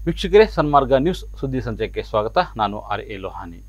ವೀಕ್ಷಕರೇ ಸನ್ಮಾರ್ಗ ನ್ಯೂಸ್ ಸುದ್ದಿ ಸಂಚಯಕ್ಕೆ ಸ್ವಾಗತ ನಾನು ಆರ್ ಎ ಲೋಹಾನಿ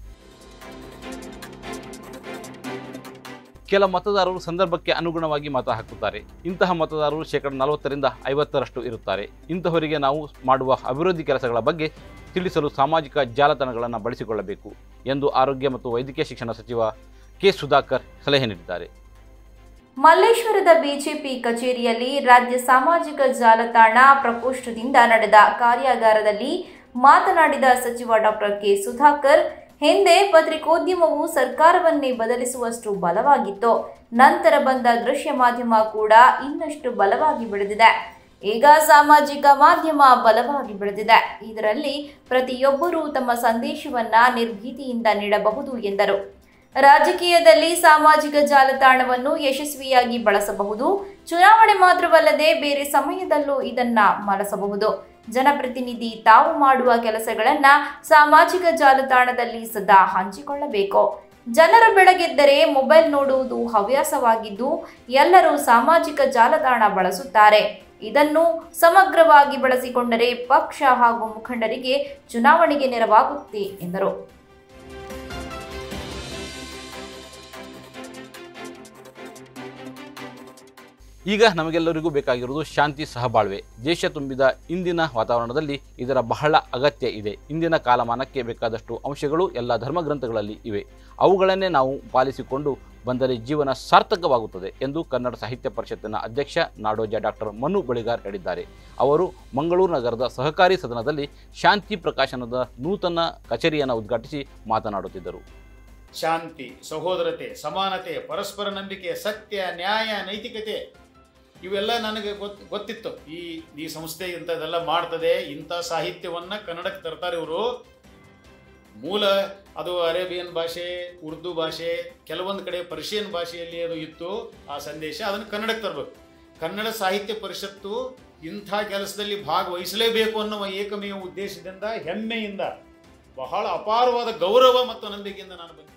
ಕೆಲ ಮತದಾರರು ಸಂದರ್ಭಕ್ಕೆ ಅನುಗುಣವಾಗಿ ಮತ ಹಾಕುತ್ತಾರೆ ಇಂತಹ ಮತದಾರರು ಶೇಕಡ ನಲವತ್ತರಿಂದ ಐವತ್ತರಷ್ಟು ಇರುತ್ತಾರೆ ಇಂತಹವರಿಗೆ ನಾವು ಮಾಡುವ ಅಭಿವೃದ್ಧಿ ಕೆಲಸಗಳ ಬಗ್ಗೆ ತಿಳಿಸಲು ಸಾಮಾಜಿಕ ಜಾಲತಾಣಗಳನ್ನು ಬಳಸಿಕೊಳ್ಳಬೇಕು ಎಂದು ಆರೋಗ್ಯ ಮತ್ತು ವೈದ್ಯಕೀಯ ಶಿಕ್ಷಣ ಸಚಿವ ಕೆ ಸುಧಾಕರ್ ಸಲಹೆ ನೀಡಿದ್ದಾರೆ ಮಲ್ಲೇಶ್ವರದ ಬಿಜೆಪಿ ಕಚೇರಿಯಲ್ಲಿ ರಾಜ್ಯ ಸಾಮಾಜಿಕ ಜಾಲತಾಣ ಪ್ರಕೋಷ್ಠದಿಂದ ನಡೆದ ಕಾರ್ಯಾಗಾರದಲ್ಲಿ ಮಾತನಾಡಿದ ಸಚಿವ ಡಾಕ್ಟರ್ ಕೆ ಸುಧಾಕರ್ ಹಿಂದೆ ಪತ್ರಿಕೋದ್ಯಮವು ಸರ್ಕಾರವನ್ನೇ ಬದಲಿಸುವಷ್ಟು ಬಲವಾಗಿತ್ತು ನಂತರ ಬಂದ ದೃಶ್ಯ ಮಾಧ್ಯಮ ಕೂಡ ಇನ್ನಷ್ಟು ಬಲವಾಗಿ ಬೆಳೆದಿದೆ ಈಗ ಸಾಮಾಜಿಕ ಮಾಧ್ಯಮ ಬಲವಾಗಿ ಬೆಳೆದಿದೆ ಇದರಲ್ಲಿ ಪ್ರತಿಯೊಬ್ಬರೂ ತಮ್ಮ ಸಂದೇಶವನ್ನ ನಿರ್ಭೀತಿಯಿಂದ ನೀಡಬಹುದು ಎಂದರು ರಾಜಕೀಯದಲ್ಲಿ ಸಾಮಾಜಿಕ ಜಾಲತಾಣವನ್ನು ಯಶಸ್ವಿಯಾಗಿ ಬಳಸಬಹುದು ಚುನಾವಣೆ ಮಾತ್ರವಲ್ಲದೆ ಬೇರೆ ಸಮಯದಲ್ಲೂ ಇದನ್ನ ಬಳಸಬಹುದು ಜನಪ್ರತಿನಿಧಿ ತಾವು ಮಾಡುವ ಕೆಲಸಗಳನ್ನ ಸಾಮಾಜಿಕ ಜಾಲತಾಣದಲ್ಲಿ ಸದಾ ಹಂಚಿಕೊಳ್ಳಬೇಕು ಜನರು ಬೆಳಗೆದ್ದರೆ ಮೊಬೈಲ್ ನೋಡುವುದು ಹವ್ಯಾಸವಾಗಿದ್ದು ಎಲ್ಲರೂ ಸಾಮಾಜಿಕ ಜಾಲತಾಣ ಬಳಸುತ್ತಾರೆ ಇದನ್ನು ಸಮಗ್ರವಾಗಿ ಬಳಸಿಕೊಂಡರೆ ಪಕ್ಷ ಹಾಗೂ ಮುಖಂಡರಿಗೆ ಚುನಾವಣೆಗೆ ನೆರವಾಗುತ್ತೆ ಎಂದರು ಈಗ ನಮಗೆಲ್ಲರಿಗೂ ಬೇಕಾಗಿರುವುದು ಶಾಂತಿ ಸಹಬಾಳ್ವೆ ದೇಶ ತುಂಬಿದ ಇಂದಿನ ವಾತಾವರಣದಲ್ಲಿ ಇದರ ಬಹಳ ಅಗತ್ಯ ಇದೆ ಇಂದಿನ ಕಾಲಮಾನಕ್ಕೆ ಬೇಕಾದಷ್ಟು ಅಂಶಗಳು ಎಲ್ಲ ಧರ್ಮಗ್ರಂಥಗಳಲ್ಲಿ ಇವೆ ಅವುಗಳನ್ನೇ ನಾವು ಪಾಲಿಸಿಕೊಂಡು ಬಂದರೆ ಜೀವನ ಸಾರ್ಥಕವಾಗುತ್ತದೆ ಎಂದು ಕನ್ನಡ ಸಾಹಿತ್ಯ ಪರಿಷತ್ತಿನ ಅಧ್ಯಕ್ಷ ನಾಡೋಜ ಡಾಕ್ಟರ್ ಮನು ಬಳಿಗಾರ್ ಹೇಳಿದ್ದಾರೆ ಅವರು ಮಂಗಳೂರು ನಗರದ ಸಹಕಾರಿ ಸದನದಲ್ಲಿ ಶಾಂತಿ ಪ್ರಕಾಶನದ ನೂತನ ಕಚೇರಿಯನ್ನು ಉದ್ಘಾಟಿಸಿ ಮಾತನಾಡುತ್ತಿದ್ದರು ಶಾಂತಿ ಸಹೋದರತೆ ಸಮಾನತೆ ಪರಸ್ಪರ ನಂಬಿಕೆ ಸತ್ಯ ನ್ಯಾಯ ನೈತಿಕತೆ ಇವೆಲ್ಲ ನನಗೆ ಗೊತ್ ಗೊತ್ತಿತ್ತು ಈ ಈ ಸಂಸ್ಥೆ ಇಂಥದ್ದೆಲ್ಲ ಮಾಡ್ತದೆ ಇಂಥ ಸಾಹಿತ್ಯವನ್ನು ಕನ್ನಡಕ್ಕೆ ತರ್ತಾರೆ ಇವರು ಮೂಲ ಅದು ಅರೇಬಿಯನ್ ಭಾಷೆ ಉರ್ದು ಭಾಷೆ ಕೆಲವೊಂದು ಕಡೆ ಪರ್ಷಿಯನ್ ಭಾಷೆಯಲ್ಲಿ ಅದು ಇತ್ತು ಆ ಸಂದೇಶ ಅದನ್ನು ಕನ್ನಡಕ್ಕೆ ತರಬೇಕು ಕನ್ನಡ ಸಾಹಿತ್ಯ ಪರಿಷತ್ತು ಇಂಥ ಕೆಲಸದಲ್ಲಿ ಭಾಗವಹಿಸಲೇಬೇಕು ಅನ್ನುವ ಏಕಮೇವ ಉದ್ದೇಶದಿಂದ ಹೆಮ್ಮೆಯಿಂದ ಬಹಳ ಅಪಾರವಾದ ಗೌರವ ಮತ್ತು ನಂಬಿಕೆಯಿಂದ ನಾನು ಬಂದೆ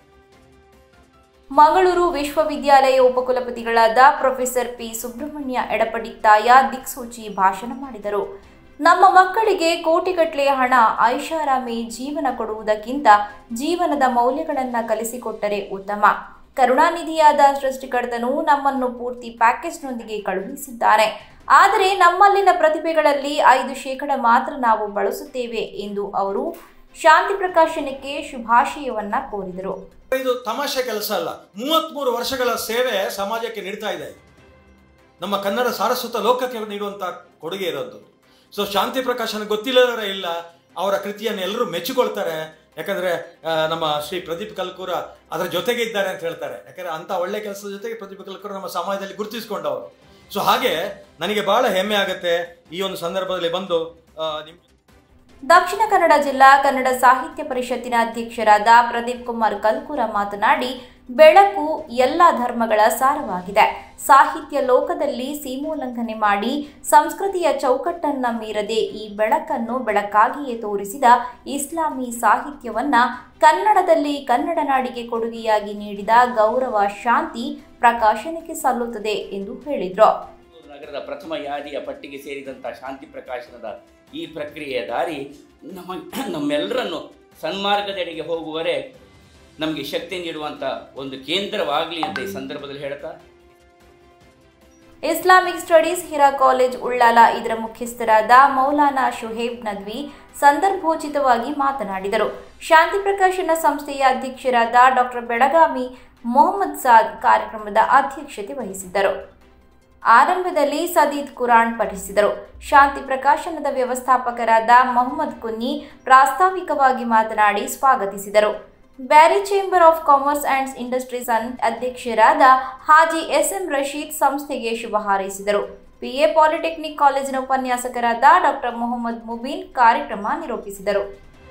ಮಂಗಳೂರು ವಿಶ್ವವಿದ್ಯಾಲಯ ಉಪಕುಲಪತಿಗಳಾದ ಪ್ರೊಫೆಸರ್ ಪಿ ಸುಬ್ರಹ್ಮಣ್ಯ ಎಡಪಡಿತ್ತಾಯ ದಿಕ್ಸೂಚಿ ಭಾಷಣ ಮಾಡಿದರು ನಮ್ಮ ಮಕ್ಕಳಿಗೆ ಕೋಟಿಗಟ್ಟಲೆ ಹಣ ಐಷಾರಾಮಿ ಜೀವನ ಕೊಡುವುದಕ್ಕಿಂತ ಜೀವನದ ಮೌಲ್ಯಗಳನ್ನು ಕಲಿಸಿಕೊಟ್ಟರೆ ಉತ್ತಮ ಕರುಣಾನಿಧಿಯಾದ ಸೃಷ್ಟಿಕರ್ತನು ನಮ್ಮನ್ನು ಪೂರ್ತಿ ಪ್ಯಾಕೇಜ್ನೊಂದಿಗೆ ಕಳುಹಿಸಿದ್ದಾನೆ ಆದರೆ ನಮ್ಮಲ್ಲಿನ ಪ್ರತಿಭೆಗಳಲ್ಲಿ ಐದು ಶೇಕಡ ಮಾತ್ರ ನಾವು ಬಳಸುತ್ತೇವೆ ಎಂದು ಅವರು ಶಾಂತಿ ಪ್ರಕಾಶನಕ್ಕೆ ಶುಭಾಶಯವನ್ನ ಕೋರಿದರು ಇದು ತಮಾಷೆ ಕೆಲಸ ಅಲ್ಲ ಮೂವತ್ಮೂರು ವರ್ಷಗಳ ಸೇವೆ ಸಮಾಜಕ್ಕೆ ನೀಡ್ತಾ ಇದೆ ನಮ್ಮ ಕನ್ನಡ ಸಾರಸ್ವತ ಲೋಕಕ್ಕೆ ನೀಡುವಂತ ಕೊಡುಗೆ ಇರೋದು ಸೊ ಶಾಂತಿ ಪ್ರಕಾಶನ ಗೊತ್ತಿಲ್ಲದವರೇ ಇಲ್ಲ ಅವರ ಕೃತಿಯನ್ನು ಎಲ್ಲರೂ ಮೆಚ್ಚಿಕೊಳ್ತಾರೆ ಯಾಕಂದ್ರೆ ಆ, ನಮ್ಮ ಶ್ರೀ ಪ್ರದೀಪ್ ಕಲ್ಕೂರ ಅದರ ಜೊತೆಗೆ ಇದ್ದಾರೆ ಅಂತ ಹೇಳ್ತಾರೆ ಯಾಕಂದ್ರೆ ಅಂತ ಒಳ್ಳೆ ಕೆಲಸದ ಜೊತೆಗೆ ಪ್ರದೀಪ್ ಕಲ್ಕೂರ ನಮ್ಮ ಸಮಾಜದಲ್ಲಿ ಗುರುತಿಸಿಕೊಂಡವರು ಸೊ ಹಾಗೆ ನನಗೆ ಬಹಳ ಹೆಮ್ಮೆ ಆಗುತ್ತೆ ಈ ಒಂದು ಸಂದರ್ಭದಲ್ಲಿ ಬಂದು ಆ, ನಿಮ್ ದಕ್ಷಿಣ ಕನ್ನಡ ಜಿಲ್ಲಾ ಕನ್ನಡ ಸಾಹಿತ್ಯ ಪರಿಷತ್ತಿನ ಅಧ್ಯಕ್ಷರಾದ ಪ್ರದೀಪ್ ಕುಮಾರ್ ಕಲ್ಕೂರ ಮಾತನಾಡಿ ಬೆಳಕು ಎಲ್ಲ ಧರ್ಮಗಳ ಸಾರವಾಗಿದೆ ಸಾಹಿತ್ಯ ಲೋಕದಲ್ಲಿ ಸೀಮೋಲ್ಲಂಘನೆ ಮಾಡಿ ಸಂಸ್ಕೃತಿಯ ಚೌಕಟ್ಟನ್ನ ಮೀರದೆ ಈ ಬೆಳಕನ್ನು ಬೆಳಕಾಗಿಯೇ ತೋರಿಸಿದ ಇಸ್ಲಾಮಿ ಸಾಹಿತ್ಯವನ್ನ ಕನ್ನಡದಲ್ಲಿ ಕನ್ನಡ ನಾಡಿಗೆ ಕೊಡುಗೆಯಾಗಿ ನೀಡಿದ ಗೌರವ ಶಾಂತಿ ಪ್ರಕಾಶನಕ್ಕೆ ಸಲ್ಲುತ್ತದೆ ಎಂದು ಹೇಳಿದರು ಬೆಂಗಳೂರು ನಗರದ ಪ್ರಥಮ ಯಾದಿಯ ಪಟ್ಟಿಗೆ ಸೇರಿದಂಥ ಶಾಂತಿ ಪ್ರಕಾಶನದ ಈ ಪ್ರಕ್ರಿಯೆಯ ದಾರಿ ನಮ್ಮ ನಮ್ಮೆಲ್ಲರನ್ನು ಸನ್ಮಾರ್ಗದೆಡೆಗೆ ಹೋಗುವರೆ ನಮಗೆ ಶಕ್ತಿ ನೀಡುವಂಥ ಒಂದು ಕೇಂದ್ರವಾಗಲಿ ಅಂತ ಈ ಸಂದರ್ಭದಲ್ಲಿ ಹೇಳ್ತಾ Islamic studies Hira college Ullal ಇದರ ಮುಖ್ಯಸ್ಥರಾದ ಮೌಲಾನಾ ಶುಹೇಬ್ ನದ್ವಿ ಸಂದರ್ಭೋಚಿತವಾಗಿ ಮಾತನಾಡಿದರು ಶಾಂತಿ ಪ್ರಕಾಶನ ಸಂಸ್ಥೆಯ ಅಧ್ಯಕ್ಷರಾದ ಡಾಕ್ಟರ್ ಬೆಳಗಾವಿ ಮೊಹಮ್ಮದ್ ಸಾದ್ ಕಾರ್ಯಕ್ರಮದ ಅಧ್ಯಕ್ಷತೆ ವಹಿಸಿದ್ದರು ಆರಂಭದಲ್ಲಿ ಸದೀದ್ ಕುರಾನ್ ಪಠಿಸಿದರು ಶಾಂತಿ ಪ್ರಕಾಶನದ ವ್ಯವಸ್ಥಾಪಕರಾದ ಮೊಹಮ್ಮದ್ ಕುನ್ನಿ ಪ್ರಾಸ್ತಾವಿಕವಾಗಿ ಮಾತನಾಡಿ ಸ್ವಾಗತಿಸಿದರು Beary chamber of commerce and industries ಅನ್ ಅಧ್ಯಕ್ಷರಾದ ಹಾಜಿ ಎಸ್ಎಂ ರಶೀದ್ ಸಂಸ್ಥೆಗೆ ಶುಭ ಹಾರೈಸಿದರು ಪಿಎ ಪಾಲಿಟೆಕ್ನಿಕ್ ಕಾಲೇಜಿನ ಉಪನ್ಯಾಸಕರಾದ ಡಾಕ್ಟರ್ ಮೊಹಮ್ಮದ್ ಮುಬೀನ್ ಕಾರ್ಯಕ್ರಮ ನಿರೂಪಿಸಿದರು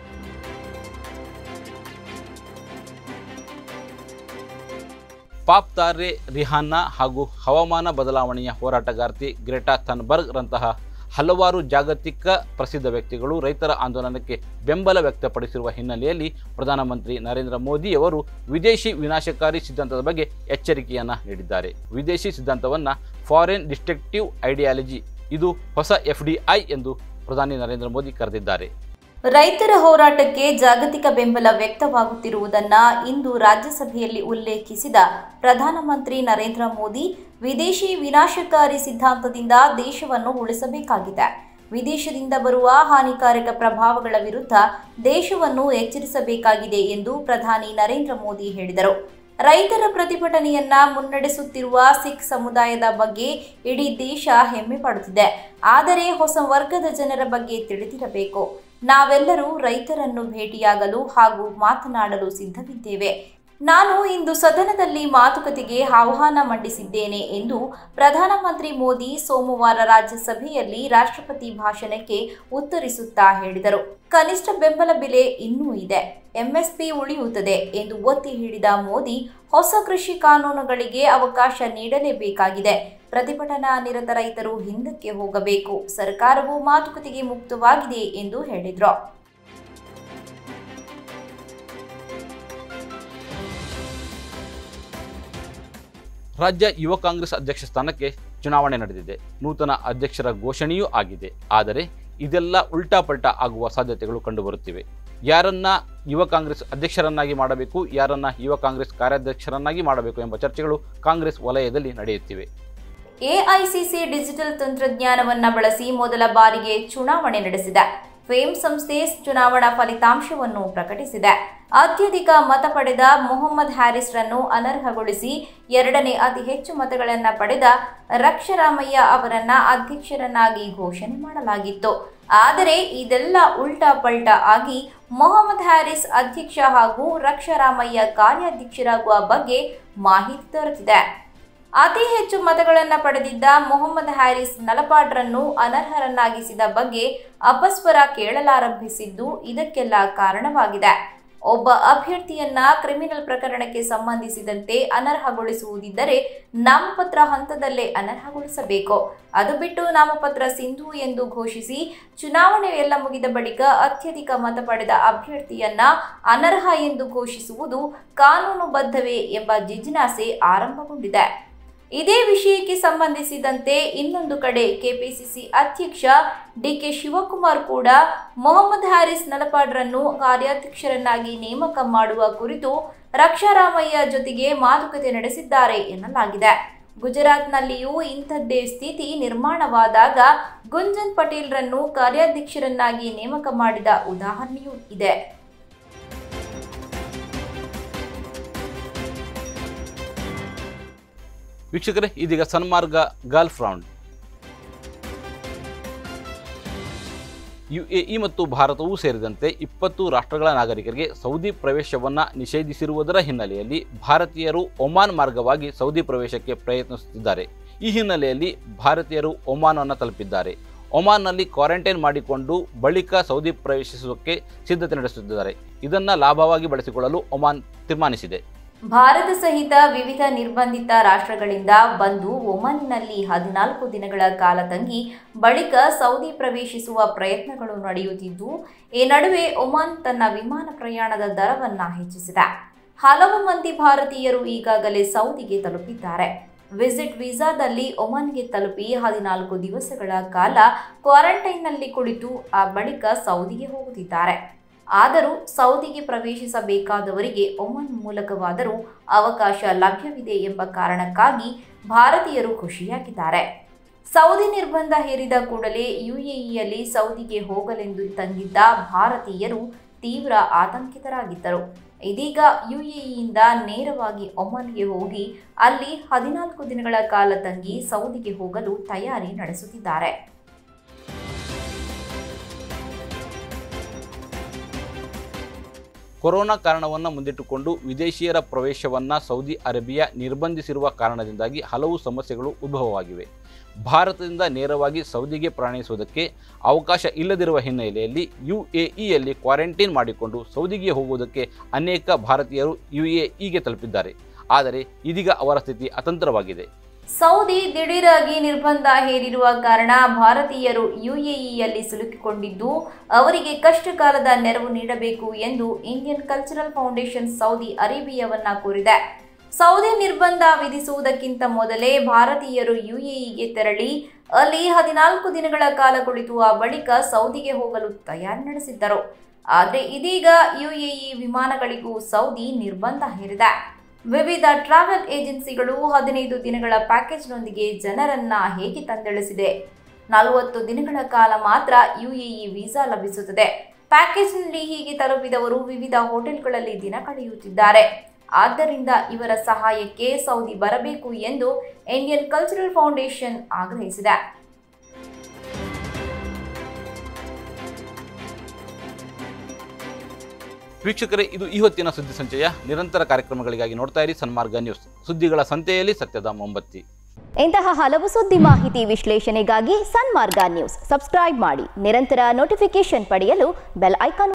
ಪಾಪ್ ತಾರೆ ರಿಹಾನ್ನಾ ಹಾಗೂ ಹವಾಮಾನ ಬದಲಾವಣೆಯ ಹೋರಾಟಗಾರ್ತಿ ಗ್ರೆಟಾ ಥನ್ಬರ್ಗ್ ರಂತಹ ಹಲವಾರು ಜಾಗತಿಕ ಪ್ರಸಿದ್ಧ ವ್ಯಕ್ತಿಗಳು ರೈತರ ಆಂದೋಲನಕ್ಕೆ ಬೆಂಬಲ ವ್ಯಕ್ತಪಡಿಸಿರುವ ಹಿನ್ನೆಲೆಯಲ್ಲಿ ಪ್ರಧಾನಮಂತ್ರಿ ನರೇಂದ್ರ ಮೋದಿಯವರು ವಿದೇಶಿ ವಿನಾಶಕಾರಿ ಸಿದ್ಧಾಂತದ ಬಗ್ಗೆ ಎಚ್ಚರಿಕೆಯನ್ನು ನೀಡಿದ್ದಾರೆ ವಿದೇಶಿ ಸಿದ್ಧಾಂತವನ್ನು ಫಾರಿನ್ ಡಿಸ್ಟ್ರಕ್ಟಿವ್ ಐಡಿಯಾಲಜಿ ಇದು ಹೊಸ ಎಫ್ ಎಂದು ಪ್ರಧಾನಿ ನರೇಂದ್ರ ಮೋದಿ ಕರೆದಿದ್ದಾರೆ ರೈತರ ಹೋರಾಟಕ್ಕೆ ಜಾಗತಿಕ ಬೆಂಬಲ ವ್ಯಕ್ತವಾಗುತ್ತಿರುವುದನ್ನ ಇಂದು ರಾಜ್ಯಸಭೆಯಲ್ಲಿ ಉಲ್ಲೇಖಿಸಿದ ಪ್ರಧಾನಮಂತ್ರಿ ನರೇಂದ್ರ ಮೋದಿ ವಿದೇಶಿ ವಿನಾಶಕಾರಿ ಸಿದ್ಧಾಂತದಿಂದ ದೇಶವನ್ನು ಉಳಿಸಬೇಕಾಗಿದೆ ವಿದೇಶದಿಂದ ಬರುವ ಹಾನಿಕಾರಕ ಪ್ರಭಾವಗಳ ವಿರುದ್ಧ ದೇಶವನ್ನು ಎಚ್ಚರಿಸಬೇಕಾಗಿದೆ ಎಂದು ಪ್ರಧಾನಿ ನರೇಂದ್ರ ಮೋದಿ ಹೇಳಿದರು ರೈತರ ಪ್ರತಿಭಟನೆಯನ್ನ ಮುನ್ನಡೆಸುತ್ತಿರುವ ಸಿಖ್ ಸಮುದಾಯದ ಬಗ್ಗೆ ಇಡೀ ದೇಶ ಹೆಮ್ಮೆ ಪಡುತ್ತಿದೆ ಆದರೆ ಹೊಸ ವರ್ಗದ ಜನರ ಬಗ್ಗೆ ತಿಳಿದಿರಬೇಕು ನಾವೆಲ್ಲರೂ ರೈತರನ್ನು ಭೇಟಿಯಾಗಲು ಹಾಗೂ ಮಾತನಾಡಲು ಸಿದ್ಧವಿದ್ದೇವೆ ನಾನು ಇಂದು ಸದನದಲ್ಲಿ ಮಾತುಕತೆಗೆ ಆಹ್ವಾನ ಮಂಡಿಸಿದ್ದೇನೆ ಎಂದು ಪ್ರಧಾನಮಂತ್ರಿ ಮೋದಿ ಸೋಮವಾರ ರಾಜ್ಯಸಭೆಯಲ್ಲಿ ರಾಷ್ಟ್ರಪತಿ ಭಾಷಣಕ್ಕೆ ಉತ್ತರಿಸುತ್ತಾ ಹೇಳಿದರು ಕನಿಷ್ಠ ಬೆಂಬಲ ಬೆಲೆ ಇನ್ನೂ ಇದೆ ಎಂಎಸ್ಪಿ ಉಳಿಯುತ್ತದೆ ಎಂದು ಒತ್ತಿ ಹೇಳಿದ ಮೋದಿ ಹೊಸ ಕೃಷಿ ಕಾನೂನುಗಳಿಗೆ ಅವಕಾಶ ನೀಡಲೇಬೇಕಾಗಿದೆ ಪ್ರತಿಭಟನಾ ನಿರತ ರೈತರು ಹಿಂದಕ್ಕೆ ಹೋಗಬೇಕು ಸರ್ಕಾರವು ಮಾತುಕತೆಗೆ ಮುಕ್ತವಾಗಿದೆ ಎಂದು ಹೇಳಿದರು ರಾಜ್ಯ ಯುವ ಕಾಂಗ್ರೆಸ್ ಅಧ್ಯಕ್ಷ ಸ್ಥಾನಕ್ಕೆ ಚುನಾವಣೆ ನಡೆದಿದೆ ನೂತನ ಅಧ್ಯಕ್ಷರ ಘೋಷಣೆಯೂ ಆಗಿದೆ ಆದರೆ ಇದೆಲ್ಲ ಉಲ್ಟಾ ಪಲ್ಟಾ ಆಗುವ ಸಾಧ್ಯತೆಗಳು ಕಂಡುಬರುತ್ತಿವೆ ಯಾರನ್ನ ಯುವ ಕಾಂಗ್ರೆಸ್ ಅಧ್ಯಕ್ಷರನ್ನಾಗಿ ಮಾಡಬೇಕು ಯಾರನ್ನ ಯುವ ಕಾಂಗ್ರೆಸ್ ಕಾರ್ಯಾಧ್ಯಕ್ಷರನ್ನಾಗಿ ಮಾಡಬೇಕು ಎಂಬ ಚರ್ಚೆಗಳು ಕಾಂಗ್ರೆಸ್ ವಲಯದಲ್ಲಿ ನಡೆಯುತ್ತಿವೆ ಎಐಸಿಸಿ ಡಿಜಿಟಲ್ ತಂತ್ರಜ್ಞಾನವನ್ನ ಬಳಸಿ ಮೊದಲ ಬಾರಿಗೆ ಚುನಾವಣೆ ನಡೆಸಿದೆ ಫೇಮ್ ಸಂಸ್ಥೆ ಚುನಾವಣಾ ಫಲಿತಾಂಶವನ್ನು ಪ್ರಕಟಿಸಿದೆ ಅತ್ಯಧಿಕ ಮತ ಪಡೆದ ಮೊಹಮ್ಮದ್ ಹ್ಯಾರಿಸ್ರನ್ನು ಅನರ್ಹಗೊಳಿಸಿ ಎರಡನೇ ಅತಿ ಹೆಚ್ಚು ಮತಗಳನ್ನು ಪಡೆದ ರಕ್ಷರಾಮಯ್ಯ ಅವರನ್ನ ಅಧ್ಯಕ್ಷರನ್ನಾಗಿ ಘೋಷಣೆ ಮಾಡಲಾಗಿತ್ತು ಆದರೆ ಇದೆಲ್ಲ ಉಲ್ಟಾ ಪಲ್ಟಾ ಆಗಿ ಮೊಹಮ್ಮದ್ ಹ್ಯಾರಿಸ್ ಅಧ್ಯಕ್ಷ ಹಾಗೂ ರಕ್ಷರಾಮಯ್ಯ ಕಾರ್ಯಾಧ್ಯಕ್ಷರಾಗುವ ಬಗ್ಗೆ ಮಾಹಿತಿ ದೊರೆತಿದೆ ಅತಿ ಹೆಚ್ಚು ಮತಗಳನ್ನು ಪಡೆದಿದ್ದ ಮೊಹಮ್ಮದ್ ಹ್ಯಾರಿಸ್ ನಲಪಾಡ್ರನ್ನು ಅನರ್ಹರನ್ನಾಗಿಸಿದ ಬಗ್ಗೆ ಅಪಸ್ವರ ಕೇಳಲಾರಂಭಿಸಿದ್ದು ಇದಕ್ಕೆಲ್ಲ ಕಾರಣವಾಗಿದೆ ಒಬ್ಬ ಅಭ್ಯರ್ಥಿಯನ್ನ ಕ್ರಿಮಿನಲ್ ಪ್ರಕರಣಕ್ಕೆ ಸಂಬಂಧಿಸಿದಂತೆ ಅನರ್ಹಗೊಳಿಸುವುದಿದ್ದರೆ ನಾಮಪತ್ರ ಹಂತದಲ್ಲೇ ಅನರ್ಹಗೊಳಿಸಬೇಕು ಅದು ಬಿಟ್ಟು ನಾಮಪತ್ರ ಸಿಂಧು ಎಂದು ಘೋಷಿಸಿ ಚುನಾವಣೆ ಎಲ್ಲ ಮುಗಿದ ಬಳಿಕ ಅತ್ಯಧಿಕ ಮತ ಪಡೆದ ಅಭ್ಯರ್ಥಿಯನ್ನ ಅನರ್ಹ ಎಂದು ಘೋಷಿಸುವುದು ಕಾನೂನುಬದ್ಧವೇ ಎಂಬ ಜಿಜ್ಞಾಸೆ ಆರಂಭಗೊಂಡಿದೆ ಇದೇ ವಿಷಯಕ್ಕೆ ಸಂಬಂಧಿಸಿದಂತೆ ಇನ್ನೊಂದು ಕಡೆ ಕೆಪಿಸಿಸಿ ಅಧ್ಯಕ್ಷ ಡಿಕೆ ಶಿವಕುಮಾರ್ ಕೂಡ ಮೊಹಮ್ಮದ್ ಹ್ಯಾರಿಸ್ ನಲಪಾಡ್ರನ್ನು ಕಾರ್ಯಾಧ್ಯಕ್ಷರನ್ನಾಗಿ ನೇಮಕ ಮಾಡುವ ಕುರಿತು ರಕ್ಷಾರಾಮಯ್ಯ ಜೊತೆಗೆ ಮಾತುಕತೆ ನಡೆಸಿದ್ದಾರೆ ಎನ್ನಲಾಗಿದೆ ಗುಜರಾತ್ನಲ್ಲಿಯೂ ಇಂಥದ್ದೇ ಸ್ಥಿತಿ ನಿರ್ಮಾಣವಾದಾಗ ಗುಂಜನ್ ಪಟೇಲ್ರನ್ನು ಕಾರ್ಯಾಧ್ಯಕ್ಷರನ್ನಾಗಿ ನೇಮಕ ಮಾಡಿದ ಉದಾಹರಣೆಯೂ ಇದೆ ವೀಕ್ಷಕರೇ ಇದೀಗ ಸನ್ಮಾರ್ಗ ಗಲ್ಫ್ ರೌಂಡ್ ಯುಎಇ ಮತ್ತು ಭಾರತವೂ ಸೇರಿದಂತೆ ಇಪ್ಪತ್ತು ರಾಷ್ಟ್ರಗಳ ನಾಗರಿಕರಿಗೆ ಸೌದಿ ಪ್ರವೇಶವನ್ನು ನಿಷೇಧಿಸಿರುವುದರ ಹಿನ್ನೆಲೆಯಲ್ಲಿ ಭಾರತೀಯರು ಒಮಾನ್ ಮಾರ್ಗವಾಗಿ ಸೌದಿ ಪ್ರವೇಶಕ್ಕೆ ಪ್ರಯತ್ನಿಸುತ್ತಿದ್ದಾರೆ ಈ ಹಿನ್ನೆಲೆಯಲ್ಲಿ ಭಾರತೀಯರು ಒಮಾನನ್ನು ತಲುಪಿದ್ದಾರೆ ಒಮಾನ್ನಲ್ಲಿ ಕ್ವಾರಂಟೈನ್ ಮಾಡಿಕೊಂಡು ಬಳಿಕ ಸೌದಿ ಪ್ರವೇಶಿಸುವುದಕ್ಕೆ ಸಿದ್ಧತೆ ನಡೆಸುತ್ತಿದ್ದಾರೆ ಇದನ್ನು ಲಾಭವಾಗಿ ಬಳಸಿಕೊಳ್ಳಲು ಒಮಾನ್ ತೀರ್ಮಾನಿಸಿದೆ ಭಾರತ ಸಹಿತ ವಿವಿಧ ನಿರ್ಬಂಧಿತ ರಾಷ್ಟ್ರಗಳಿಂದ ಬಂದು ಒಮನ್ನಲ್ಲಿ ಹದಿನಾಲ್ಕು ದಿನಗಳ ಕಾಲ ತಂಗಿ ಬಳಿಕ ಸೌದಿ ಪ್ರವೇಶಿಸುವ ಪ್ರಯತ್ನಗಳು ನಡೆಯುತ್ತಿದ್ದು ಈ ನಡುವೆ ಒಮಾನ್ ತನ್ನ ವಿಮಾನ ಪ್ರಯಾಣದ ದರವನ್ನ ಹೆಚ್ಚಿಸಿದೆ ಹಲವು ಮಂದಿ ಭಾರತೀಯರು ಈಗಾಗಲೇ ಸೌದಿಗೆ ತಲುಪಿದ್ದಾರೆ ವಿಸಿಟ್ ವೀಸಾದಲ್ಲಿ ಒಮನ್ಗೆ ತಲುಪಿ ಹದಿನಾಲ್ಕು ದಿವಸಗಳ ಕಾಲ ಕ್ವಾರಂಟೈನ್ನಲ್ಲಿ ಕುಳಿತು ಆ ಬಳಿಕ ಸೌದಿಗೆ ಹೋಗುತ್ತಿದ್ದಾರೆ ಆದರೂ ಸೌದಿಗೆ ಪ್ರವೇಶಿಸಬೇಕಾದವರಿಗೆ ಒಮನ್ ಮೂಲಕವಾದರೂ ಅವಕಾಶ ಲಭ್ಯವಿದೆ ಎಂಬ ಕಾರಣಕ್ಕಾಗಿ ಭಾರತೀಯರು ಖುಷಿಯಾಗಿದ್ದಾರೆ ಸೌದಿ ನಿರ್ಬಂಧ ಹೇರಿದ ಕೂಡಲೇ ಯುಎಇಯಲ್ಲಿ ಸೌದಿಗೆ ಹೋಗಲೆಂದು ತಂಗಿದ್ದ ಭಾರತೀಯರು ತೀವ್ರ ಆತಂಕಿತರಾಗಿದ್ದರು ಇದೀಗ ಯುಎಇಯಿಂದ ನೇರವಾಗಿ ಒಮನ್ಗೆ ಹೋಗಿ ಅಲ್ಲಿ ಹದಿನಾಲ್ಕು ದಿನಗಳ ಕಾಲ ತಂಗಿ ಸೌದಿಗೆ ಹೋಗಲು ತಯಾರಿ ನಡೆಸುತ್ತಿದ್ದಾರೆ ಕೊರೋನಾ ಕಾರಣವನ್ನು ಮುಂದಿಟ್ಟುಕೊಂಡು ವಿದೇಶಿಯರ ಪ್ರವೇಶವನ್ನು ಸೌದಿ ಅರೇಬಿಯಾ ನಿರ್ಬಂಧಿಸಿರುವ ಕಾರಣದಿಂದಾಗಿ ಹಲವು ಸಮಸ್ಯೆಗಳು ಉದ್ಭವವಾಗಿವೆ ಭಾರತದಿಂದ ನೇರವಾಗಿ ಸೌದಿಗೆ ಪ್ರಯಾಣಿಸುವುದಕ್ಕೆ ಅವಕಾಶ ಇಲ್ಲದಿರುವ ಹಿನ್ನೆಲೆಯಲ್ಲಿ ಯುಎಇಯಲ್ಲಿ ಕ್ವಾರಂಟೈನ್ ಮಾಡಿಕೊಂಡು ಸೌದಿಗೆ ಹೋಗುವುದಕ್ಕೆ ಅನೇಕ ಭಾರತೀಯರು ಯುಎಇಗೆ ತಲುಪಿದ್ದಾರೆ ಆದರೆ ಇದೀಗ ಅವರ ಸ್ಥಿತಿ ಅತಂತ್ರವಾಗಿದೆ ಸೌದಿ ದಿಢೀರಾಗಿ ನಿರ್ಬಂಧ ಹೇರಿರುವ ಕಾರಣ ಭಾರತೀಯರು ಯುಎಇಯಲ್ಲಿ ಸಿಲುಕಿಕೊಂಡಿದ್ದು ಅವರಿಗೆ ಕಷ್ಟಕಾಲದ ನೆರವು ನೀಡಬೇಕು ಎಂದು ಇಂಡಿಯನ್ ಕಲ್ಚರಲ್ ಫೌಂಡೇಶನ್ ಸೌದಿ ಅರೇಬಿಯಾವನ್ನ ಕೋರಿದೆ ಸೌದಿ ನಿರ್ಬಂಧ ವಿಧಿಸುವುದಕ್ಕಿಂತ ಮೊದಲೇ ಭಾರತೀಯರು ಯುಎಇಗೆ ತೆರಳಿ ಅಲ್ಲಿ ಹದಿನಾಲ್ಕು ದಿನಗಳ ಕಾಲ ಕುಳಿತು ಆ ಬಳಿಕ ಸೌದಿಗೆ ಹೋಗಲು ತಯಾರಿ ನಡೆಸಿದ್ದರು ಆದರೆ ಇದೀಗ ಯುಎಇ ವಿಮಾನಗಳಿಗೂ ಸೌದಿ ನಿರ್ಬಂಧ ಹೇರಿದೆ ವಿವಿಧ ಟ್ರಾವೆಲ್ ಏಜೆನ್ಸಿಗಳು ಹದಿನೈದು ದಿನಗಳ ಪ್ಯಾಕೇಜ್ನೊಂದಿಗೆ ಜನರನ್ನ ಹೇಗೆ ತಂದಿಳಿಸಿದೆ ನಲವತ್ತು ದಿನಗಳ ಕಾಲ ಮಾತ್ರ ಯುಎಇ ವೀಸಾ ಲಭಿಸುತ್ತದೆ ಪ್ಯಾಕೇಜ್ನಲ್ಲಿ ಹೀಗೆ ತಲುಪಿದವರು ವಿವಿಧ ಹೋಟೆಲ್ಗಳಲ್ಲಿ ದಿನ ಕಳೆಯುತ್ತಿದ್ದಾರೆ ಆದ್ದರಿಂದ ಇವರ ಸಹಾಯಕ್ಕೆ ಸೌದಿ ಬರಬೇಕು ಎಂದು ಇಂಡಿಯನ್ ಕಲ್ಚರಲ್ ಫೌಂಡೇಶನ್ ಆಗ್ರಹಿಸಿದೆ ವೀಕ್ಷಕರೇ ಇದು ಈ ಹೊತ್ತಿನ ಸುದ್ದಿ ಸಂಚಯ ನಿರಂತರ ಕಾರ್ಯಕ್ರಮಗಳಿಗಾಗಿ ನೋಡ್ತಾ ಇರಿ ಸನ್ಮಾರ್ಗ ನ್ಯೂಸ್ ಸುದ್ದಿಗಳ ಸಂತೆಯಲ್ಲಿ ಸತ್ಯದ ಮೊಂಬತ್ತಿ ಇಂತಹ ಹಲವು ಸುದ್ದಿ ಮಾಹಿತಿ ವಿಶ್ಲೇಷಣೆಗಾಗಿ ಸನ್ಮಾರ್ಗ ನ್ಯೂಸ್ ಸಬ್ಸ್ಕ್ರೈಬ್ ಮಾಡಿ ನಿರಂತರ ನೋಟಿಫಿಕೇಶನ್ ಪಡೆಯಲು ಬೆಲ್ ಐಕಾನ್